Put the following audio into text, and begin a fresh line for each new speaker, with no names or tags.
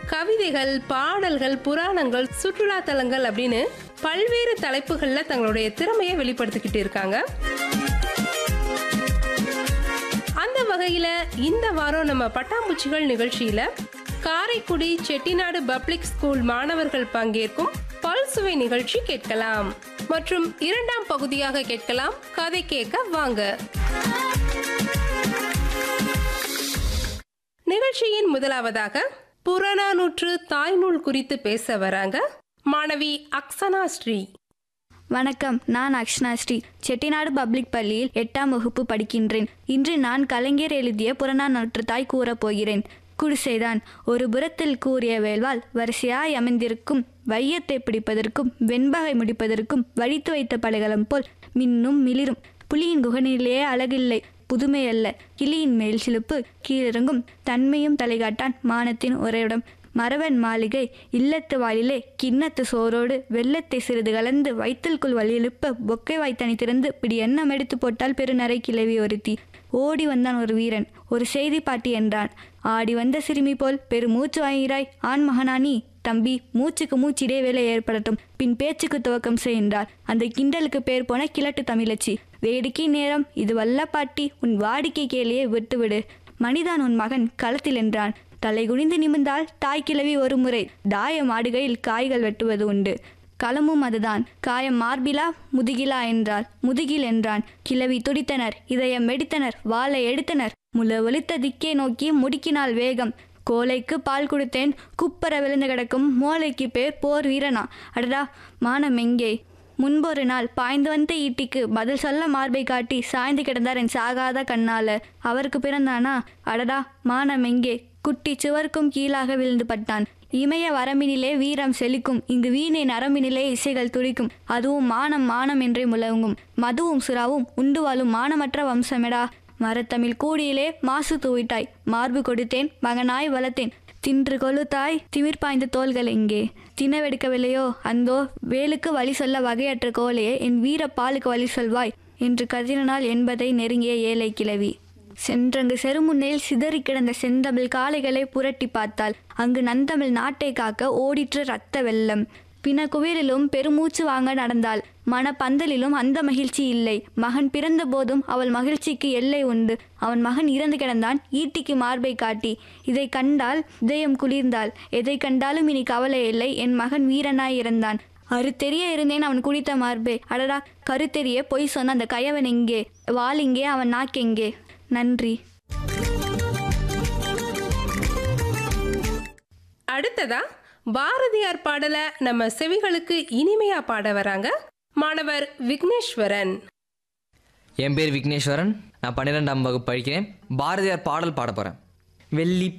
கவிதைகள் பாடல்கள் புராணங்கள் சுற்றுலா தலங்கள் அப்படின்னு பல்வேறு தலைப்புகள்ல தங்களுடைய திறமையை வெளிப்படுத்திக்கிட்டு இருக்காங்க அந்த வகையில இந்த வாரம் நம்ம பட்டாம்பூச்சிகள் நிகழ்ச்சியில காரைக்குடி செட்டிநாடு பப்ளிக் ஸ்கூல் மாணவர்கள் பங்கேற்கும் பல்சுவை நிகழ்ச்சி கேட்கலாம் மற்றும் இரண்டாம் பகுதியாக கேட்கலாம் கதை கேட்க வாங்க நிகழ்ச்சியின் முதலாவதாக புறநானூற்று தாய்நூல் குறித்து பேச வராங்க மாணவி அக்ஸனா ஸ்ரீ
வணக்கம் நான் அக்ஷனா ஸ்ரீ செட்டிநாடு பப்ளிக் பள்ளியில் எட்டாம் வகுப்பு படிக்கின்றேன் இன்று நான் கலைஞர் எழுதிய புறநானூற்று தாய் கூறப் போகிறேன் குடிசைதான் ஒரு புறத்தில் கூறிய வேள்வால் வரிசையாய் அமைந்திருக்கும் வையத்தை பிடிப்பதற்கும் வெண்பகை முடிப்பதற்கும் வடித்து வைத்த பலகலம் போல் மின்னும் மிளிரும் புலியின் குகனிலேயே அழகில்லை புதுமை அல்ல கிளியின் மேல் சிலுப்பு கீழிறங்கும் தன்மையும் தலைகாட்டான் மானத்தின் உரையிடம் மறவன் மாளிகை இல்லத்து வாயிலே கிண்ணத்து சோரோடு வெள்ளத்தை சிறிது கலந்து வயிற்றுக்குள் வழியெழுப்ப பொக்கை வாய்த்தனி திறந்து பிடி எண்ணம் எடுத்து போட்டால் பெருநரை கிளவி ஒருத்தி ஓடி வந்தான் ஒரு வீரன் ஒரு செய்தி பாட்டி என்றான் ஆடி வந்த சிறுமி போல் பெருமூச்சு வாங்கிறாய் ஆண் மகனா நீ தம்பி மூச்சுக்கு மூச்சு இடைவேளை ஏற்படட்டும் பின் பேச்சுக்கு துவக்கம் செய்கின்றார் அந்த கிண்டலுக்கு பேர் போன கிழட்டு தமிழச்சி வேடிக்கை நேரம் இது வல்ல பாட்டி உன் வாடிக்கை கேலியை விட்டுவிடு மணிதான் உன் மகன் களத்தில் என்றான் தலை குனிந்து நிமிர்ந்தால் தாய் கிழவி ஒரு முறை தாயம் ஆடுகையில் காய்கள் வெட்டுவது உண்டு களமும் அதுதான் காயம் மார்பிலா முதுகிலா என்றால் முதுகில் என்றான் கிழவி துடித்தனர் இதயம் வெடித்தனர் வாளை எடுத்தனர் முல ஒலித்த திக்கே நோக்கி முடுக்கினாள் வேகம் கோலைக்கு பால் கொடுத்தேன் குப்பர விழுந்து கிடக்கும் மோளைக்கு பேர் போர் வீரனா அடடா மானம் எங்கே முன்பொரு நாள் பாய்ந்து வந்த ஈட்டிக்கு பதில் சொல்ல மார்பை காட்டி சாய்ந்து கிடந்தார் என் சாகாத கண்ணால அவருக்கு பிறந்தானா அடடா மானம் எங்கே குட்டி சுவர்க்கும் கீழாக விழுந்து பட்டான் இமய வரம்பினிலே வீரம் செழிக்கும் இங்கு வீணை நரம்பினிலே இசைகள் துடிக்கும் அதுவும் மானம் மானம் என்றே முழங்கும் மதுவும் சுறாவும் உண்டு வாழும் மானமற்ற வம்சமெடா மரத்தமிழ் கூடியிலே மாசு தூவிட்டாய் மார்பு கொடுத்தேன் மகனாய் வளர்த்தேன் தின்று கொழுத்தாய் திமிர் பாய்ந்த தோள்கள் எங்கே தினவெடுக்கவில்லையோ அந்தோ வேலுக்கு வழி சொல்ல வகையற்ற கோலையே என் வீர பாலுக்கு வழி சொல்வாய் என்று கதிரனால் என்பதை நெருங்கிய ஏழை கிழவி சென்றங்கு செருமுன்னையில் சிதறி கிடந்த செந்தமிழ் காளைகளை புரட்டி பார்த்தாள் அங்கு நந்தமிழ் நாட்டை காக்க ஓடிற்று ரத்த வெள்ளம் பின குவியலிலும் பெருமூச்சு வாங்க நடந்தாள் மனப்பந்தலிலும் அந்த மகிழ்ச்சி இல்லை மகன் பிறந்த போதும் அவள் மகிழ்ச்சிக்கு எல்லை உண்டு அவன் மகன் இறந்து கிடந்தான் ஈட்டிக்கு மார்பை காட்டி இதை கண்டால் இதயம் குளிர்ந்தாள் எதை கண்டாலும் இனி கவலை இல்லை என் மகன் வீரனாய் இறந்தான் அறுத்தெரிய இருந்தேன் அவன் குடித்த மார்பே அடடா கருத்தெரிய பொய் சொன்ன அந்த கயவன் எங்கே வாள் இங்கே அவன் நாக்கெங்கே நன்றி
அடுத்ததா பாரதியார் பாடல நம்ம செவிகளுக்கு இனிமையா பாட வராங்க மாணவர் விக்னேஸ்வரன்
என் பேர் விக்னேஸ்வரன் நான் பன்னிரெண்டாம் வகுப்பு படிக்கிறேன் பாரதியார் பாடல் பாட போகிறேன் வெள்ளி